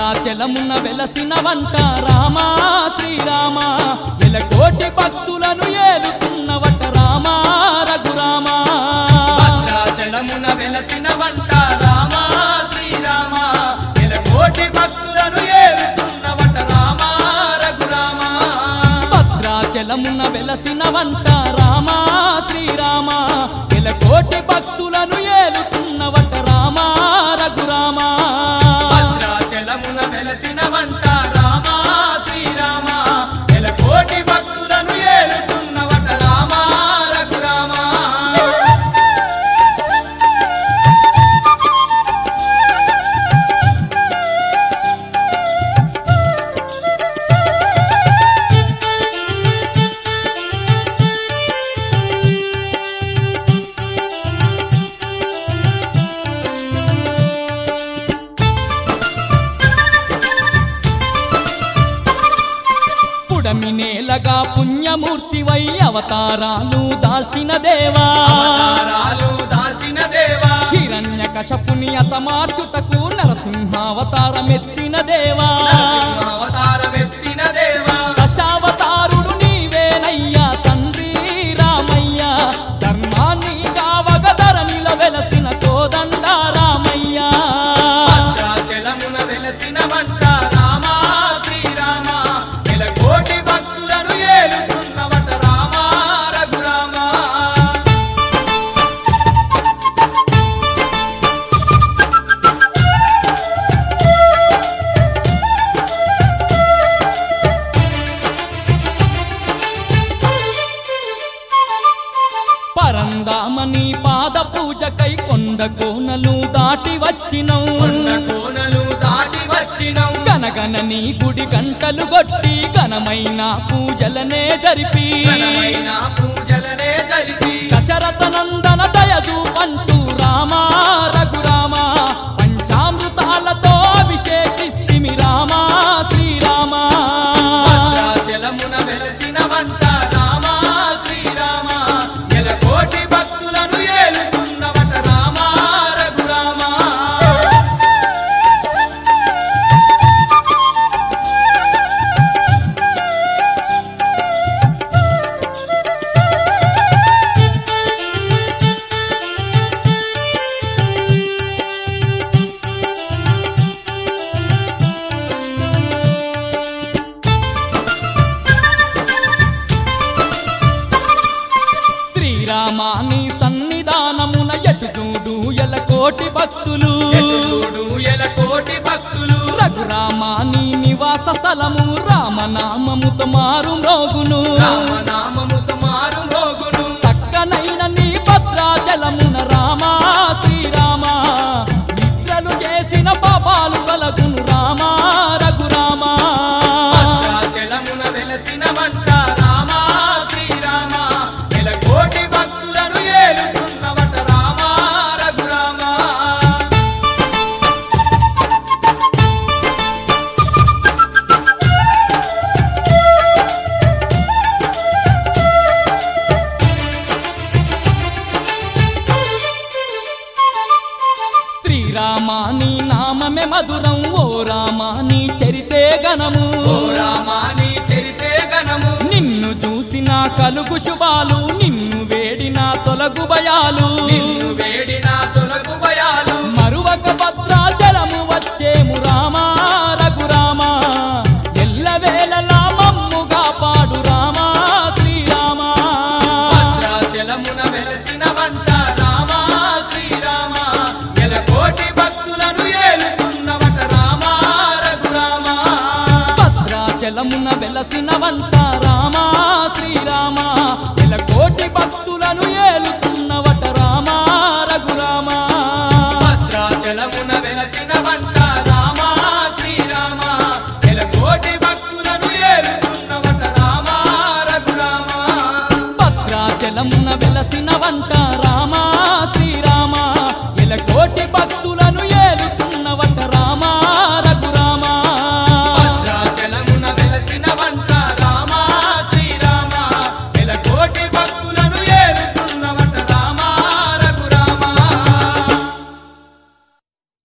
భద్రాచలమున వెలసిన వంట రామా శ్రీరామ వెలకోటి భక్తులను ఏలుతున్నవట రామా రఘురామా భద్రాచలమున వెలసిన వంట రామ శ్రీరామ కోటి భక్తులను ఏలుతున్నవట రామ రఘురామ భద్రాచలమున వెలసిన వంట రామా శ్రీరామ వెలకోటి భక్తులను ఏలుతున్నవట రామా రఘురామా భద్రాచలమున వెలసిన వంట రామ శ్రీరామ కోటి భక్తులను ఏలుతున్నవట రామ రఘురామ పుడమి నేలగా పుణ్యమూర్తివై అవతారాలు దాల్చిన దేవా అవతారాలు దాల్చిన దేవా హిరణ్య కశపుని అతమార్చుటకు నరసింహావతారమెత్తిన దేవా అవతారమెత్తిన దేవా దశావతారుడు నీవేనయ్యా తండ్రి రామయ్య ధర్మాన్ని కావగ ధరణిల వెలసిన కోదండ రామయ్య భద్రాచలమున వెలసిన వంట రామ శ్రీరామ కోటి భక్తులను ఏలుతున్నవట రామ రఘురామ పరందామని పాద పూజకై కొండ కోనలు దాటి వచ్చినవు కొండ కోనలు దాటి వచ్చినం గనగన నీ గుడి గంటలు కొట్టి ఘనమైన పూజలనే జరిపి ఘనమైన పూజలనే జరిపి దశరథ నందన దయదు పంటూ రామా రఘురామ పంచామృతాలతో అభిషేకిస్తిమి రామా శ్రీరామ భద్రాచలమున వెలసిన వంట రామ శ్రీరామ కోటి భక్తులను ఏలుతున్నవట రామ రఘురామ శ్రీరామాని సన్నిధానమున ఎటు చూడు ఎల కోటి భక్తులు ఎటుచూడు ఎల కోటి భక్తులు రఘురామాని నివాస స్థలము రామనామముతో మారు మ్రోగును రామనామముతో మారు మోగును చక్కనైన నీ భద్రాచలమున రామా శ్రీరామ నిద్రలు చేసిన పాపాలు కలగును రామా రఘురామ భద్రాచలమున వెలసిన వంట రామ శ్రీరామ ఎల కోటి భక్తులను ఏలుతున్నవట రామ రఘురామ శ్రీరామాని నామమే మధురం ఓ రామాని చరితే గణము ఓ రామాని చరితే గణము నిన్ను చూసిన కలుగు శుభాలు నిన్ను వేడిన తొలగు భయాలు నిన్ను వేడిన తొలగు భయాలు మరువక భద్రాచలము వచ్చేము రామా రఘురామ ఎల్లవేళలా మమ్ముగా పాడు రామా శ్రీరామ భద్రాచలమున వెలసిన వంట రామ శ్రీరామ ఎల కోటి భక్తులను ఏలుతున్నవట రామ రఘురామ భద్రాచలమున వెలసిన వంట రామా శ్రీరామ ఎల కోటి భక్తులను